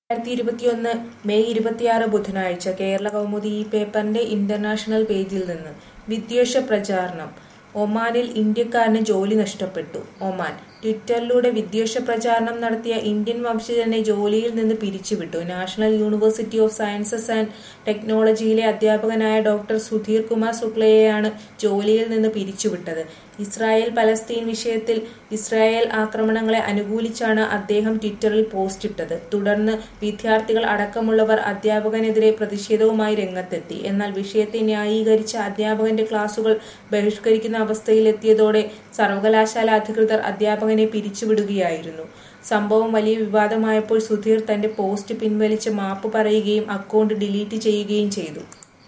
രണ്ടായിരത്തി ഇരുപത്തിയൊന്ന് മെയ് ഇരുപത്തിയാറ് ബുധനാഴ്ച കേരള കൗമുദി ഈ പേപ്പറിന്റെ ഇന്റർനാഷണൽ പേജിൽ നിന്ന് വിദ്വേഷ പ്രചാരണം ഒമാനിൽ ഇന്ത്യക്കാരന് ജോലി നഷ്ടപ്പെട്ടു ഒമാൻ ട്വിറ്ററിലൂടെ വിദ്വേഷ പ്രചാരണം നടത്തിയ ഇന്ത്യൻ വംശജനെ ജോലിയിൽ നിന്ന് പിരിച്ചുവിട്ടു national university of sciences and ടെക്നോളജിയിലെ അധ്യാപകനായ ഡോക്ടർ സുധീർ കുമാർ ശുക്ലയെയാണ് ജോലിയിൽ നിന്ന് പിരിച്ചുവിട്ടത് ഇസ്രായേൽ പലസ്തീൻ വിഷയത്തിൽ ഇസ്രായേൽ ആക്രമണങ്ങളെ അനുകൂലിച്ചാണ് അദ്ദേഹം ട്വിറ്ററിൽ പോസ്റ്റിട്ടത് തുടർന്ന് വിദ്യാർത്ഥികൾ അടക്കമുള്ളവർ അധ്യാപകനെതിരെ പ്രതിഷേധവുമായി രംഗത്തെത്തി എന്നാൽ വിഷയത്തെ ന്യായീകരിച്ച അധ്യാപകന്റെ ക്ലാസുകൾ ബഹിഷ്കരിക്കുന്ന അവസ്ഥയിലെത്തിയതോടെ സർവകലാശാല അധികൃതർ അധ്യാപകനെ പിരിച്ചുവിടുകയായിരുന്നു സംഭവം വലിയ വിവാദമായപ്പോൾ സുധീർ തന്റെ പോസ്റ്റ് പിൻവലിച്ച് മാപ്പ് പറയുകയും അക്കൗണ്ട് ഡിലീറ്റ് ചെയ്യുകയും ചെയ്തു